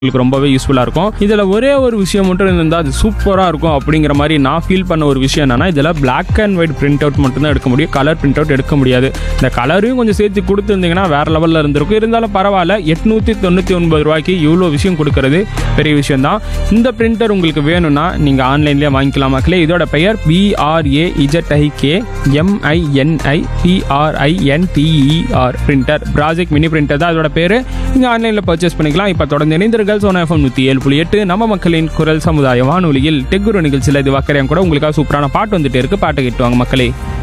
உங்களுக்கு ரொம்பவே யூஸ்ஃபுல்லாக இருக்கும் இதில் ஒரே ஒரு விஷயம் மட்டும் இருந்தால் அது சூப்பராக இருக்கும் அப்படிங்கிற மாதிரி நான் ஃபீல் பண்ண ஒரு விஷயம் என்னன்னா இதில் black and white print out மட்டும்தான் எடுக்க முடியும் கலர் பிரிண்ட் அவுட் எடுக்க முடியாது இந்த கலரையும் கொஞ்சம் சேர்த்து கொடுத்துருந்தீங்கன்னா வேற லெவலில் இருந்திருக்கும் இருந்தாலும் பரவாயில்ல எட்நூற்றி தொண்ணூற்றி ஒன்பது ரூபாய்க்கு இவ்வளோ விஷயம் கொடுக்கறது பெரிய விஷயம் தான் இந்த பிரிண்டர் உங்களுக்கு வேணும்னா நீங்கள் ஆன்லைன்லேயே வாங்கிக்கலாம் மக்களே இதோட பெயர் PRA இஜட்ஐகே எம்ஐஎன்ஐ பிஆர்ஐஎன்டிஇஆர் printer project mini printer தான் அதோட பேர் நீங்கள் ஆன்லைனில் பர்ச்சேஸ் பண்ணிக்கலாம் இப்போ தொடர்ந்து இணைந்திருங்கள் சோனா எஃப்எம் நூற்றி ஏழு புள்ளி எட்டு நம்ம மக்களின் குரல் சமுதாய வானொலியில் டெக்குரு நிகழ்ச்சியில் இது வக்கரையும் கூட உங்களுக்காக சூப்பரான பாட்டு வந்துட்டு இருக்கு பாட்டு கேட்டுவாங்க மக்களே